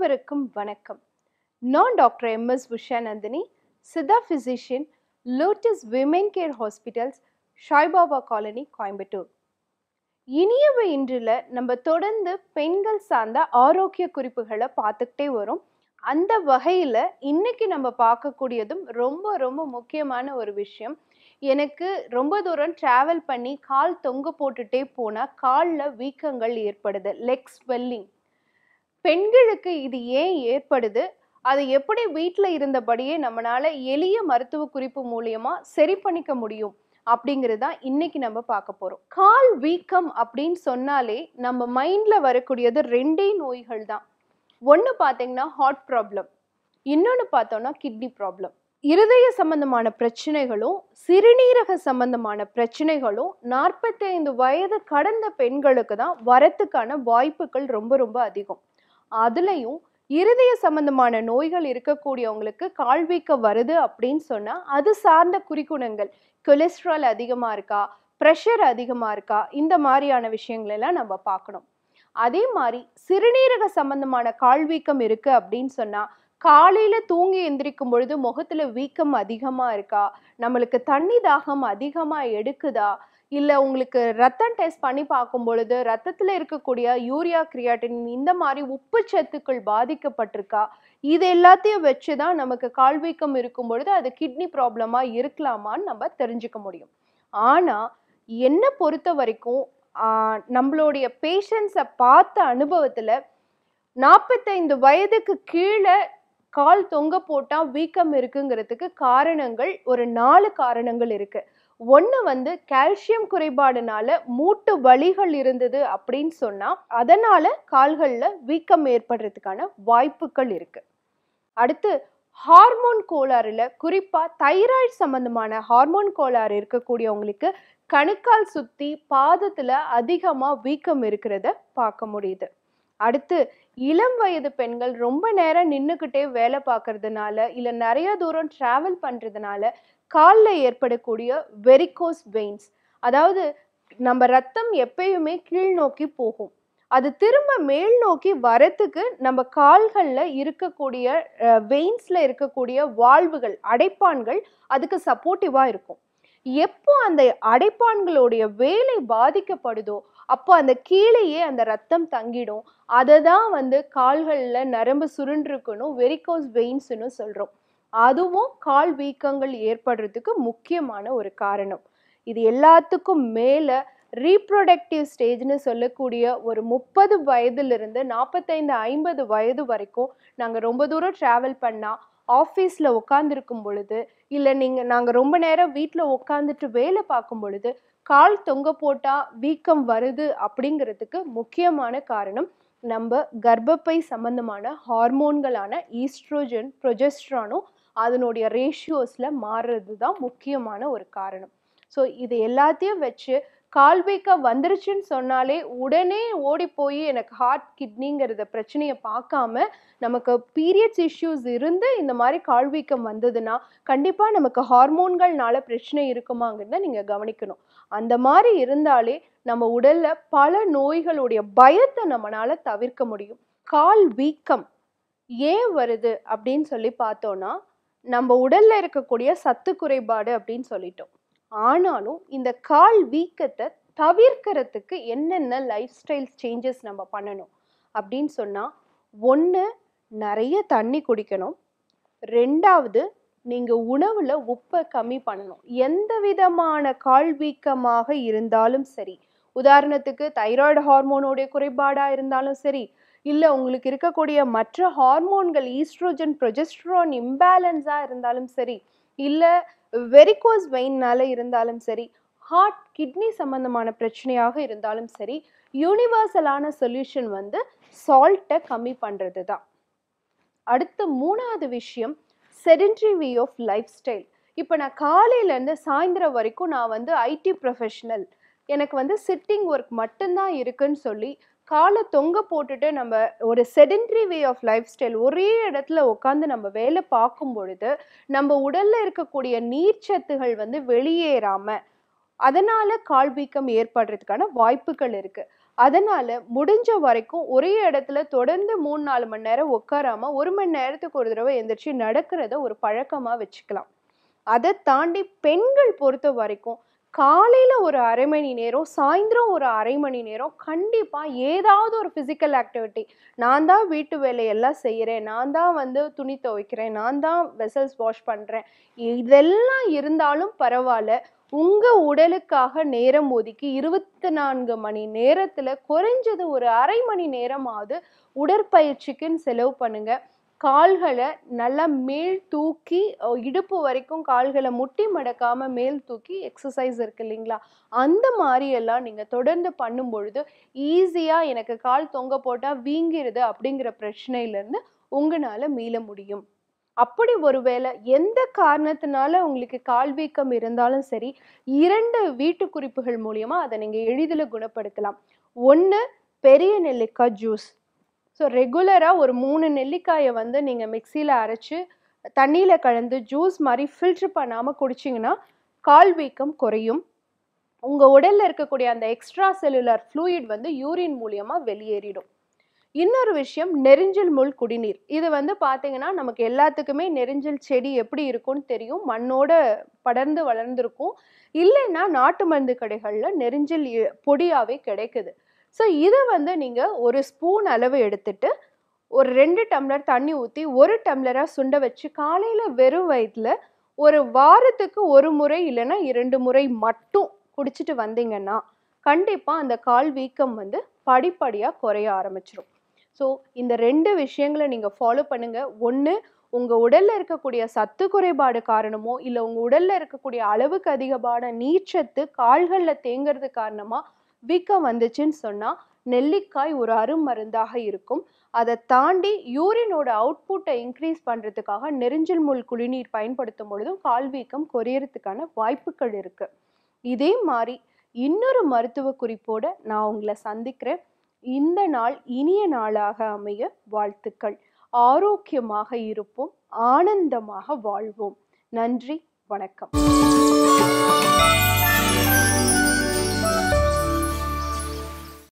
அனைவருக்கும் வணக்கம் நான் doctor M S Ushanandhini Siddha physician Lotus Women Care Hospitals Saibaba colony Coimbatore இனியவ இன்றில் நம்ம தொடர்ந்து பெண்கள் சார்ந்த ஆரோக்கிய குறிப்புகளை பார்த்துக்கிட்டே வரோம் அந்த வகையில் இன்னைக்கு நம்ம பார்க்கக்கூடியதும் ரொம்ப ரொம்ப முக்கியமான ஒரு விஷயம் எனக்கு ரொம்ப தூரம் ட்ராவல் பண்ணி கால் தொங்க போட்டுட்டே போனால் காலில் வீக்கங்கள் ஏற்படுது லெக் ஸ்வெல்லிங் பெண்களுக்கு இது ஏன் ஏற்படுது அதை எப்படி வீட்டில் இருந்தபடியே நம்மளால எளிய மருத்துவ குறிப்பு மூலியமா சரி பண்ணிக்க முடியும் அப்படிங்கிறது தான் இன்னைக்கு நம்ம பார்க்க போறோம் கால் வீக்கம் அப்படின்னு சொன்னாலே நம்ம மைண்ட்ல வரக்கூடியது ரெண்டே நோய்கள் தான் ஒன்று பார்த்தீங்கன்னா ஹார்ட் ப்ராப்ளம் இன்னொன்று பார்த்தோம்னா கிட்னி ப்ராப்ளம் இருதய சம்பந்தமான பிரச்சனைகளும் சிறுநீரக சம்பந்தமான பிரச்சனைகளும் நாற்பத்தைந்து வயது கடந்த பெண்களுக்கு தான் வரத்துக்கான வாய்ப்புகள் ரொம்ப ரொம்ப அதிகம் அதுலயும் இருதய சம்பந்தமான நோய்கள் இருக்கக்கூடியவங்களுக்கு கால்வீக்கம் வருது அப்படின்னு சொன்னா அது சார்ந்த குறிக்குணங்கள் கொலஸ்ட்ரால் அதிகமா இருக்கா ப்ரெஷர் அதிகமா இருக்கா இந்த மாதிரியான விஷயங்கள் எல்லாம் நம்ம பார்க்கணும் அதே மாதிரி சிறுநீரக சம்பந்தமான கால்வீக்கம் இருக்கு அப்படின்னு சொன்னா காலையில தூங்கி எந்திரிக்கும் பொழுது முகத்துல வீக்கம் அதிகமா இருக்கா நம்மளுக்கு தண்ணி தாகம் அதிகமா எடுக்குதா இல்ல உங்களுக்கு ரத்தம் டெஸ்ட் பண்ணி பார்க்கும் பொழுது ரத்தத்துல இருக்கக்கூடிய யூரியா கிரியாட்டின் இந்த மாதிரி உப்பு சத்துக்கள் பாதிக்கப்பட்டிருக்கா இது எல்லாத்தையும் வச்சுதான் நமக்கு கால்வீக்கம் இருக்கும் பொழுது அது கிட்னி ப்ராப்ளமா இருக்கலாமான்னு நம்ம தெரிஞ்சுக்க முடியும் ஆனா என்னை பொறுத்த வரைக்கும் ஆஹ், நம்மளுடைய பேஷண்ட்ஸை பார்த்த அனுபவத்துல நாற்பத்தைந்து வயதுக்கு கீழே கால் தொங்க போட்டா வீக்கம் இருக்குங்கிறதுக்கு காரணங்கள் ஒரு நாலு காரணங்கள் இருக்கு ஒன்று வந்து கால்சியம் குறைபாடுனால மூட்டு வலிகள் இருந்தது அப்படின்னு சொன்னா அதனால கால்கள்ல வீக்கம் ஏற்படுறதுக்கான வாய்ப்புகள் இருக்கு அடுத்து ஹார்மோன் கோளாறுல குறிப்பா தைராய்டு சம்பந்தமான ஹார்மோன் கோளாறு இருக்கக்கூடியவங்களுக்கு கணுக்கால் சுத்தி பாதத்துல அதிகமா வீக்கம் இருக்கிறத பார்க்க முடியுது அடுத்து இளம் வயது பெண்கள் ரொம்ப நேரம் நின்றுக்கிட்டே வேலை பார்க்கறதுனால இல்லை நிறைய தூரம் டிராவல் பண்ணுறதுனால காலில் ஏற்படக்கூடிய வெரிகோஸ் வெயின்ஸ் அதாவது நம்ம ரத்தம் எப்பயுமே கீழ் நோக்கி போகும் அது திரும்ப மேல் நோக்கி வரத்துக்கு நம்ம கால்களில் இருக்கக்கூடிய வெயின்ஸில் இருக்கக்கூடிய வால்வுகள் அடைப்பான்கள் அதுக்கு சப்போர்ட்டிவாக இருக்கும் எப்போ அந்த அடைப்பான்களுடைய வேலை பாதிக்கப்படுதோ அப்போ அந்த கீழேயே அந்த ரத்தம் தங்கிடும் அதை தான் வந்து கால்களில் நரம்பு சுருண்டிருக்கணும் வெரிகோஸ் வெயின்ஸ்னு சொல்கிறோம் அதுவும் கால் வீக்கங்கள் ஏற்படுறதுக்கு முக்கியமான ஒரு காரணம் இது எல்லாத்துக்கும் மேலே ரீப்ரொடக்டிவ் ஸ்டேஜ்னு சொல்லக்கூடிய ஒரு முப்பது வயதிலிருந்து நாற்பத்தைந்து ஐம்பது வயது வரைக்கும் நாங்கள் ரொம்ப தூரம் ட்ராவல் பண்ணால் ஆஃபீஸில் உட்காந்துருக்கும் பொழுது இல்லை நீங்கள் நாங்கள் ரொம்ப நேரம் வீட்டில் உட்காந்துட்டு வேலை பார்க்கும் பொழுது கால் தொங்க போட்டால் வீக்கம் வருது அப்படிங்கிறதுக்கு முக்கியமான காரணம் நம்ம கர்ப்பப்பை சம்பந்தமான ஹார்மோன்களான ஈஸ்ட்ரோஜன் ப்ரொஜெஸ்ட்ரானும் அதனுடைய ரேஷியோஸில் மாறுறது தான் முக்கியமான ஒரு காரணம் ஸோ இது எல்லாத்தையும் வச்சு கால் வீக்கம் வந்துருச்சுன்னு சொன்னாலே உடனே ஓடி போய் எனக்கு ஹார்ட் கிட்னிங்கிறத பிரச்சனையை பார்க்காம நமக்கு பீரியட்ஸ் இஷ்யூஸ் இருந்து இந்த மாதிரி கால் வீக்கம் வந்ததுன்னா கண்டிப்பாக நமக்கு ஹார்மோன்கள்னால பிரச்சனை இருக்குமாங்கிறத நீங்கள் கவனிக்கணும் அந்த மாதிரி இருந்தாலே நம்ம உடல்ல பல நோய்களுடைய பயத்தை நம்மளால தவிர்க்க முடியும் கால் வீக்கம் ஏன் வருது அப்படின்னு சொல்லி பார்த்தோம்னா நம்ம உடல்ல இருக்கக்கூடிய சத்து குறைபாடு அப்படின்னு சொல்லிட்டோம் ஆனாலும் இந்த கால் வீக்கத்தை தவிர்க்கிறதுக்கு என்னென்ன லைஃப் ஸ்டைல் சேஞ்சஸ் நம்ம பண்ணணும் அப்படின்னு சொன்னால் ஒன்று நிறைய தண்ணி குடிக்கணும் ரெண்டாவது நீங்கள் உணவில் உப்பை கம்மி பண்ணணும் எந்த விதமான கால் வீக்கமாக இருந்தாலும் சரி உதாரணத்துக்கு தைராய்டு ஹார்மோனுடைய குறைபாடாக இருந்தாலும் சரி இல்லை உங்களுக்கு இருக்கக்கூடிய மற்ற ஹார்மோன்கள் ஈஸ்ட்ரோஜன் ப்ரொஜெஸ்ட்ரான் இம்பேலன்ஸாக இருந்தாலும் சரி இல்லை வெரிகோஸ் வெயின்னால இருந்தாலும் சரி ஹார்ட் கிட்னி சம்பந்தமான பிரச்சனையாக இருந்தாலும் சரி யூனிவர்சலான சொல்யூஷன் வந்து சால்ட்டை கம்மி பண்ணுறது தான் அடுத்த மூணாவது விஷயம் sedentary way of lifestyle இப்போ நான் காலையிலேருந்து சாயந்தரம் வரைக்கும் நான் வந்து ஐடி ப்ரொஃபஷனல் எனக்கு வந்து சிட்டிங் ஒர்க் மட்டும்தான் இருக்குன்னு சொல்லி காலை தொங்க போட்டுட்டு நம்ம ஒரு sedentary way of lifestyle ஒரே இடத்துல உட்காந்து நம்ம வேலை பார்க்கும் பொழுது நம்ம உடல்ல இருக்கக்கூடிய நீர்ச்சத்துகள் வந்து வெளியேறாம அதனால கால் வீக்கம் ஏற்படுறதுக்கான வாய்ப்புகள் இருக்கு அதனால முடிஞ்ச வரைக்கும் ஒரே இடத்துல தொடர்ந்து மூணு நாலு மணி நேரம் உட்காராம ஒரு மணி நேரத்துக்கு ஒரு தடவை எந்திரிச்சு நடக்கிறத ஒரு பழக்கமா வச்சுக்கலாம் அதை தாண்டி பெண்கள் பொறுத்த வரைக்கும் காலையில ஒரு அரை மணி நேரம் சாயந்தரம் ஒரு அரை மணி நேரம் கண்டிப்பா ஏதாவது ஒரு பிசிக்கல் ஆக்டிவிட்டி நான் தான் வீட்டு வேலையெல்லாம் செய்கிறேன் நான் தான் வந்து துணி துவைக்கிறேன் நான் தான் வெசல்ஸ் வாஷ் பண்றேன் இதெல்லாம் இருந்தாலும் பரவாயில்ல உங்க உடலுக்காக நேரம் ஒதுக்கி இருபத்தி நான்கு மணி நேரத்துல குறைஞ்சது ஒரு அரை மணி நேரமாவது உடற்பயிற்சிக்குன்னு செலவு பண்ணுங்க கால்களை நல்லா மேல் தூக்கி அஹ், இடுப்பு வரைக்கும் கால்களை முட்டி மடக்காம மேல் தூக்கி எக்ஸசைஸ் இருக்கு இல்லைங்களா அந்த மாதிரி எல்லாம் நீங்க தொடர்ந்து பண்ணும் பொழுது ஈஸியா எனக்கு கால் தொங்க போட்டா வீங்கிருது அப்படிங்கிற பிரச்சனையில இருந்து உங்களால மீள முடியும் அப்படி ஒருவேளை எந்த காரணத்தினால உங்களுக்கு கால் வீக்கம் இருந்தாலும் சரி இரண்டு வீட்டு குறிப்புகள் மூலியமா அதை நீங்க எளிதில் குணப்படுத்தலாம் ஒன்று பெரிய நெல்லிக்காய் ஜூஸ் ஸோ ரெகுலராக ஒரு மூணு நெல்லிக்காயை வந்து நீங்கள் மிக்சியில் அரைச்சு தண்ணியில் கலந்து ஜூஸ் மாதிரி ஃபில்ட்ரு பண்ணாமல் குடிச்சிங்கன்னா கால் வீக்கம் குறையும் உங்கள் உடலில் இருக்கக்கூடிய அந்த எக்ஸ்ட்ரா செல்லுலர் ஃப்ளூயிட் வந்து யூரின் மூலியமாக வெளியேறிடும் இன்னொரு விஷயம் நெரிஞ்சல் முள் குடிநீர் இது வந்து பார்த்தீங்கன்னா நமக்கு எல்லாத்துக்குமே நெரிஞ்சல் செடி எப்படி இருக்கும்னு தெரியும் மண்ணோட படர்ந்து வளர்ந்துருக்கும் இல்லைன்னா நாட்டு மருந்து கடைகளில் நெரிஞ்சல் இ- பொடியாவே கிடைக்குது ஸோ இதை வந்து நீங்கள் ஒரு ஸ்பூன் அளவு எடுத்துட்டு ஒரு ரெண்டு டம்ளர் தண்ணி ஊற்றி ஒரு டம்ளராக சுண்ட வச்சு காலையில் வெறும் வயிற்றுல ஒரு வாரத்துக்கு ஒரு முறை இல்லைன்னா இரண்டு முறை மட்டும் குடிச்சிட்டு வந்தீங்கன்னா கண்டிப்பாக அந்த கால் வீக்கம் வந்து படிப்படியாக குறைய ஆரம்பிச்சிடும் ஸோ இந்த ரெண்டு விஷயங்களை நீங்கள் ஃபாலோ பண்ணுங்க ஒன்று உங்கள் உடலில் இருக்கக்கூடிய சத்து குறைபாடு காரணமோ இல்லை உங்கள் உடலில் இருக்கக்கூடிய அளவுக்கு அதிகமான நீர்ச்சத்து கால்களில் தேங்கிறது காரணமாக வீக்கம் வந்துச்சுன்னு சொன்னால் நெல்லிக்காய் ஒரு அருமருந்தாக இருக்கும் அதை தாண்டி யூரினோட அவுட்புட்டை இன்க்ரீஸ் பண்ணுறதுக்காக நெரிஞ்சல் முள் குடிநீர் பயன்படுத்தும் பொழுதும் கால் வீக்கம் குறையறதுக்கான வாய்ப்புகள் இருக்கு இதே மாதிரி இன்னொரு மருத்துவ குறிப்போட நான் உங்களை சந்திக்கிறேன் இந்த நாள் இனிய நாளாக அமைய வாழ்த்துக்கள் ஆரோக்கியமாக இருப்போம் ஆனந்தமாக வாழ்வோம் நன்றி வணக்கம்